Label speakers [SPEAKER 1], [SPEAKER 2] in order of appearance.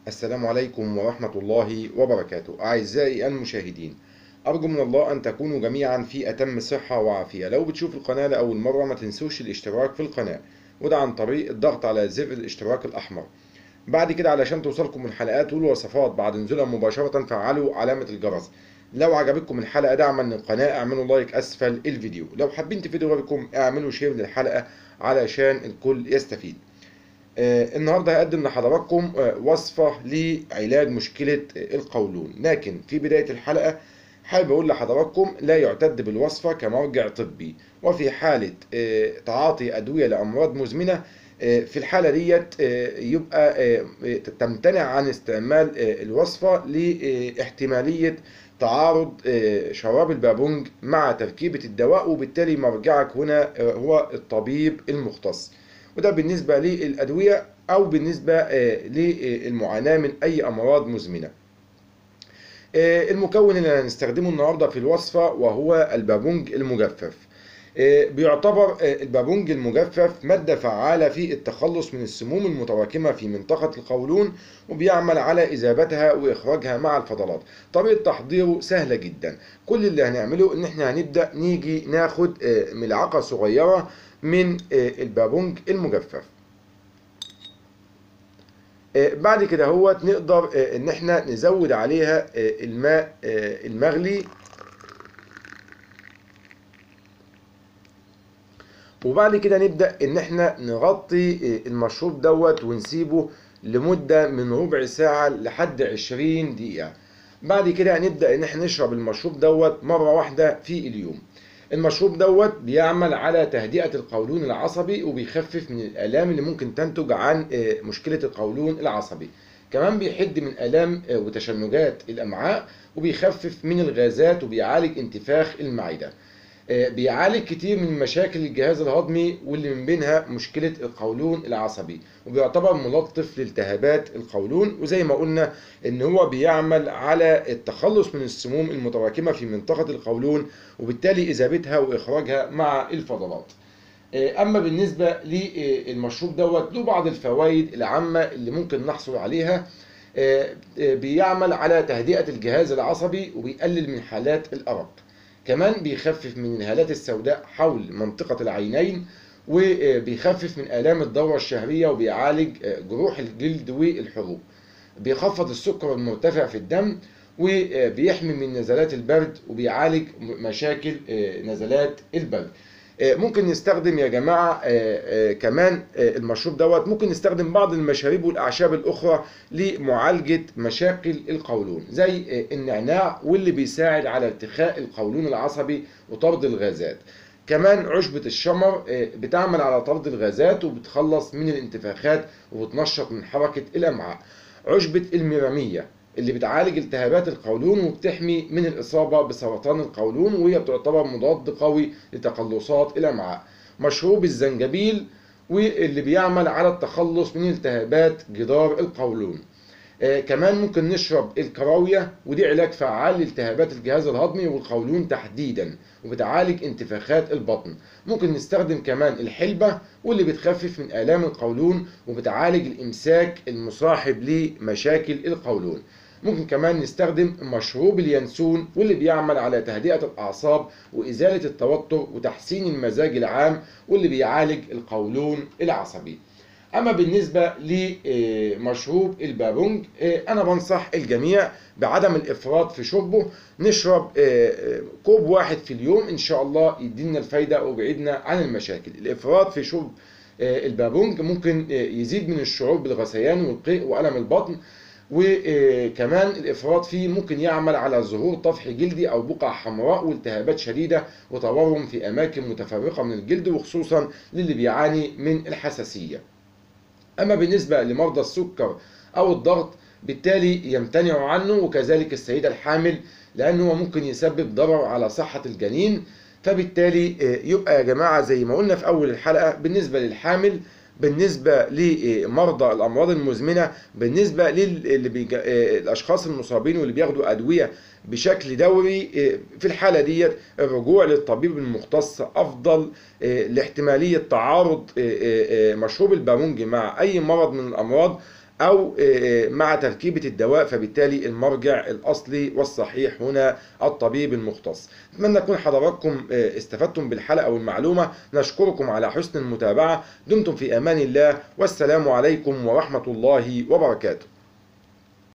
[SPEAKER 1] السلام عليكم ورحمة الله وبركاته أعزائي المشاهدين أرجو من الله أن تكونوا جميعا في أتم صحة وعافية لو بتشوف القناة لأول مرة ما تنسوش الاشتراك في القناة وده عن طريق الضغط على زر الاشتراك الأحمر بعد كده علشان توصلكم الحلقات والوصفات بعد نزولها مباشرة فعلوا علامة الجرس لو عجبتكم الحلقة دعما للقناة اعملوا لايك أسفل الفيديو لو حابين تفيدوا غيركم اعملوا شير للحلقة علشان الكل يستفيد آه، النهارده هقدم لحضراتكم آه، وصفة لعلاج مشكلة آه، القولون لكن في بداية الحلقة حابب أقول لحضراتكم لا يعتد بالوصفة كمرجع طبي وفي حالة آه، تعاطي أدوية لأمراض مزمنة آه، في الحالة ديت آه، يبقى آه، تمتنع عن استعمال آه، الوصفة لاحتمالية تعارض آه، شراب البابونج مع تركيبة الدواء وبالتالي مرجعك هنا آه، هو الطبيب المختص وده بالنسبة للأدوية أو بالنسبة آه، للمعاناة من أي أمراض مزمنة آه، المكون اللي هنستخدمه النهاردة في الوصفة وهو البابونج المجفف آه، بيعتبر آه، البابونج المجفف مادة فعالة في التخلص من السموم المتراكمة في منطقة القولون وبيعمل على إذابتها وإخراجها مع الفضلات طريقة تحضيره سهلة جدا كل اللي هنعمله إن إحنا هنبدأ نيجي ناخد آه، ملعقة صغيرة من آه، البابونج المجفف آه، بعد كده هو نقدر آه، ان احنا نزود عليها آه، الماء آه، المغلي وبعد كده نبدأ ان احنا نغطي آه، المشروب دوت ونسيبه لمدة من ربع ساعة لحد 20 دقيقة بعد كده هنبدأ ان احنا نشرب المشروب دوت مرة واحدة في اليوم المشروب دوت بيعمل على تهدئة القولون العصبي وبيخفف من الآلام اللي ممكن تنتج عن آه، مشكلة القولون العصبي كمان بيحد من آلام آه، وتشنجات الأمعاء وبيخفف من الغازات وبيعالج انتفاخ المعدة آه، بيعالج كتير من مشاكل الجهاز الهضمي واللي من بينها مشكلة القولون العصبي وبيعتبر ملطف لالتهابات القولون وزي ما قلنا ان هو بيعمل على التخلص من السموم المتراكمة في منطقة القولون وبالتالي اذابتها واخراجها مع الفضلات آه، اما بالنسبة للمشروب دوت له بعض الفوائد العامة اللي ممكن نحصل عليها آه، آه، بيعمل على تهدئة الجهاز العصبي وبيقلل من حالات الأرق كمان بيخفف من الهالات السوداء حول منطقة العينين وبيخفف من آلام الدورة الشهرية وبيعالج جروح الجلد والحروق بيخفض السكر المرتفع في الدم وبيحمي من نزلات البرد وبيعالج مشاكل نزلات البرد ممكن نستخدم يا جماعة كمان المشروب دوت ممكن نستخدم بعض المشاريب والأعشاب الأخرى لمعالجة مشاكل القولون زي النعناع واللي بيساعد على ارتخاء القولون العصبي وطرد الغازات كمان عشبة الشمر بتعمل على طرد الغازات وبتخلص من الانتفاخات وبتنشط من حركة الأمعاء عشبة الميرامية اللي بتعالج التهابات القولون وبتحمي من الإصابة بسرطان القولون وهي بتعتبر مضاد قوي لتقلصات الأمعاء مشروب الزنجبيل واللي بيعمل على التخلص من التهابات جدار القولون آه كمان ممكن نشرب الكراوية ودي علاج فعال لالتهابات الجهاز الهضمي والقولون تحديدا وبتعالج انتفاخات البطن ممكن نستخدم كمان الحلبة واللي بتخفف من آلام القولون وبتعالج الإمساك المصاحب لمشاكل القولون ممكن كمان نستخدم مشروب اليانسون واللي بيعمل على تهدئة الأعصاب وإزالة التوتر وتحسين المزاج العام واللي بيعالج القولون العصبي اما بالنسبه لمشروب البابونج انا بنصح الجميع بعدم الافراط في شربه نشرب كوب واحد في اليوم ان شاء الله يدينا الفايده ويبعدنا عن المشاكل الافراط في شرب البابونج ممكن يزيد من الشعور بالغثيان والقيء والم البطن وكمان الافراط فيه ممكن يعمل على ظهور طفح جلدي او بقع حمراء والتهابات شديده وتورم في اماكن متفرقه من الجلد وخصوصا للي بيعاني من الحساسيه أما بالنسبة لمرضى السكر أو الضغط بالتالي يمتنعوا عنه وكذلك السيدة الحامل لأنه ممكن يسبب ضرر على صحة الجنين فبالتالي يبقى يا جماعة زي ما قلنا في أول الحلقة بالنسبة للحامل بالنسبة لمرضى الأمراض المزمنة بالنسبة للأشخاص المصابين واللي بياخدوا أدوية بشكل دوري في الحالة ديت الرجوع للطبيب المختص أفضل لاحتمالية تعارض مشروب البارونج مع أي مرض من الأمراض أو آه، مع تركيبة الدواء فبالتالي المرجع الأصلي والصحيح هنا الطبيب المختص أتمنى أكون حضراتكم آه، استفدتم بالحلقة والمعلومة نشكركم على حسن المتابعة دمتم في أمان الله والسلام عليكم ورحمة الله وبركاته